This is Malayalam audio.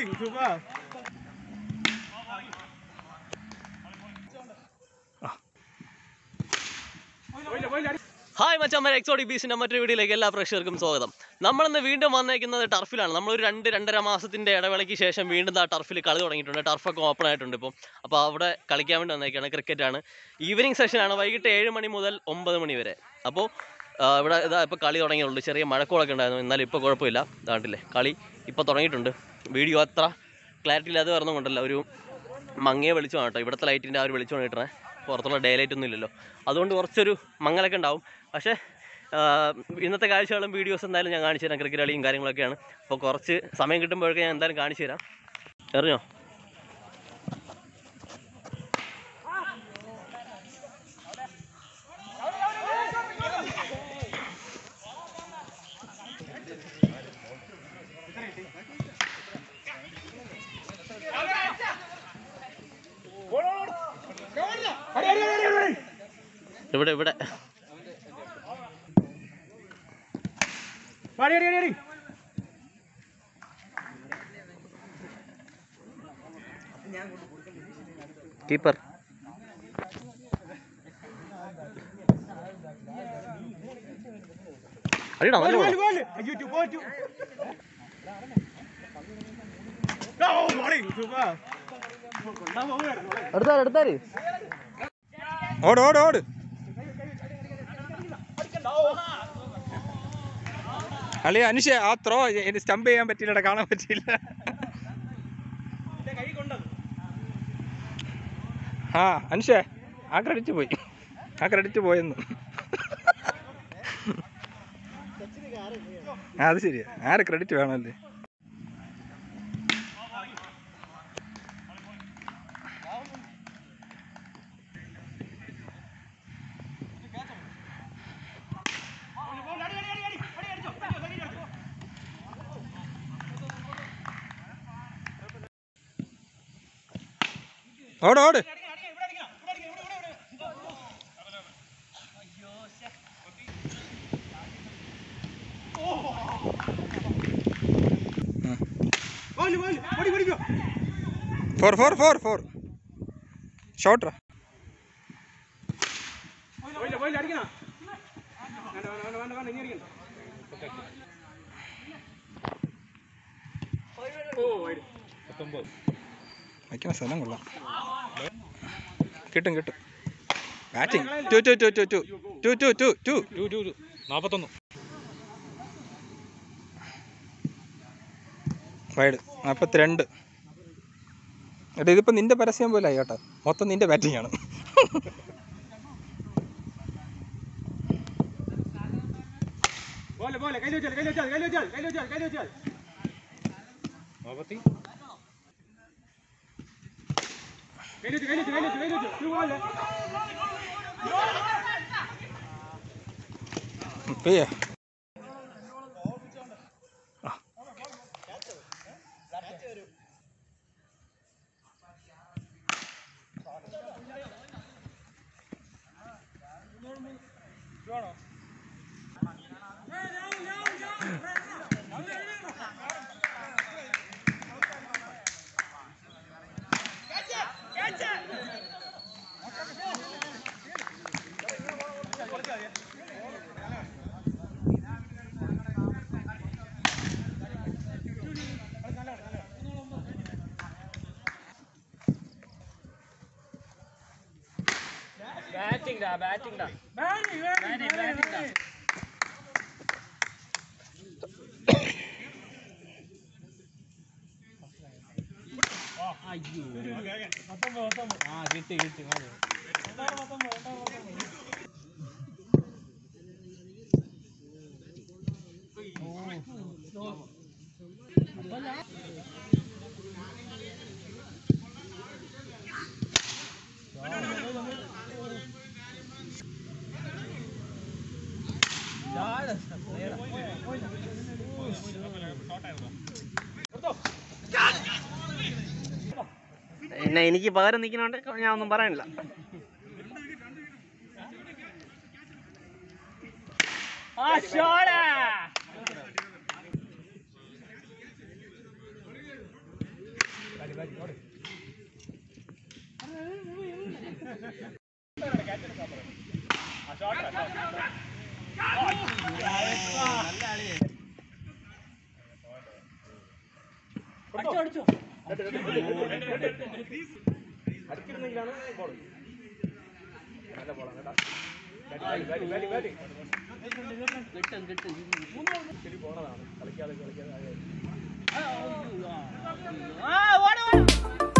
bowling, super. ഹായ് മച്ചാമ്മ എക്സോഡിക് ബീസിന്റെ മറ്റൊരു വീഡിയോയിലേക്ക് എല്ലാ പ്രേക്ഷകർക്കും സ്വാഗതം നമ്മളിന്ന് വീണ്ടും വന്നേക്കുന്നത് ടർഫിലാണ് നമ്മളൊരു രണ്ട് രണ്ടര മാസത്തിന്റെ ഇടവേളയ്ക്ക് ശേഷം വീണ്ടും ആ ടർഫിൽ കളി തുടങ്ങിയിട്ടുണ്ട് ടർഫൊക്കെ ഓപ്പൺ ആയിട്ടുണ്ട് ഇപ്പം അപ്പോൾ അവിടെ കളിക്കാൻ വേണ്ടി വന്നേക്കാണ് ക്രിക്കറ്റാണ് ഈവനിങ് സെഷനാണ് വൈകിട്ട് ഏഴ് മണി മുതൽ ഒമ്പത് മണി വരെ അപ്പോൾ ഇവിടെ ഇതാ ഇപ്പോൾ കളി തുടങ്ങിയുള്ളൂ ചെറിയ മഴക്കോളൊക്കെ ഉണ്ടായിരുന്നു എന്നാലും ഇപ്പോൾ കുഴപ്പമില്ല ഇതാണ്ടില്ലേ കളി ഇപ്പോൾ തുടങ്ങിയിട്ടുണ്ട് വീഡിയോ അത്ര ക്ലാരിറ്റി ഇല്ലാതെ വരുന്നുകൊണ്ടല്ല ഒരു മങ്ങിയ വെളിച്ചമാണ് കേട്ടോ ഇവിടുത്തെ ലൈറ്റിൻ്റെ ആ ഒരു വെളിച്ചമാണ് കിട്ടണേ പുറത്തുള്ള ഡേ ലൈറ്റ് ഒന്നും ഇല്ലല്ലോ അതുകൊണ്ട് കുറച്ചൊരു മങ്ങലൊക്കെ ഉണ്ടാവും പക്ഷേ ആ, ഇന്നത്തെ കാഴ്ചകളും വീഡിയോസ് എന്തായാലും ഞാൻ കാണിച്ചു തരാം ക്രിക്കറ്റ് കളിയും കാര്യങ്ങളൊക്കെയാണ് അപ്പോൾ കുറച്ച് സമയം കിട്ടുമ്പോഴൊക്കെ ഞാൻ എന്തായാലും കാണിച്ചു തരാം എറിഞ്ഞോ ഇവിടെ ഇവിടെ Ready, ready, ready. കീപ്പർ അടിയടാ Ball, നല്ല ball, ball. ball. You two, ball, two. Oh, bowling, super. എടുത്താല് എടുത്താല് ഓട് ഓട് ഓട് അല്ലേ അനുഷ ആ ത്രോ എനിക്ക് സ്റ്റംപ് ചെയ്യാൻ പറ്റിയില്ല കാണാൻ പറ്റിയില്ല ആ അനുഷേ ആ ക്രെഡിറ്റ് പോയി ആ ക്രെഡിറ്റ് പോയെന്ന് ആ അത് ശരിയാ ആരെ ക്രെഡിറ്റ് വേണമല്ലേ ഓട് ഓട് Ball, ball. ഓടി, ഓടിക്കോ. ഫോർ ഫോർ ഫോർ ഫോർ ഷോട്ടറാ Ball, ball, അടിക്കണം. വേണ്ട, വേണ്ട, വേണ്ട, വേണ്ട, ഇനി അടിക്കണ്ട. ഓ, wide. വയ്ക്കണ സ്ഥലം കൊള്ളാം കിട്ടും കിട്ടും batting two two two two two two two two two two two two നാൽപ്പത്തൊന്ന് വൈഡ് നാൽപ്പത്തിരണ്ട് എടാ ഇതിപ്പോൾ നിന്റെ പരസ്യം പോലെ ആയി കേട്ടോ മൊത്തം നിന്റെ ബാറ്റിംഗ് ആണ് Ball, ball. കയ്യിൽ വെച്ചാൽ, കയ്യിൽ വെച്ചാൽ, കയ്യിൽ വെച്ചാൽ, കയ്യിൽ വെച്ചാൽ, കയ്യിൽ വെച്ചാൽ. നാൽപ്പത്തി കയ്യിൽ വെച്ച്, കയ്യിൽ വെച്ച്, കയ്യിൽ വെച്ച്, കയ്യിൽ വെച്ച്. Two ball. പെയ്യേ പിന്നെ എനിക്ക് പകരം നിൽക്കുന്നോണ്ട് ഞാൻ ഒന്നും പറയാനില്ല അടിക്കുന്നെങ്കിലാണ് ബോൾ നല്ല ബോളാണ് കേട്ടോ ബാറ്റിംഗ് ബാറ്റിംഗ് ബാറ്റിംഗ് ശരി പോണതാണ് കളിക്കാതെ കളിക്കാതെ ആകെ.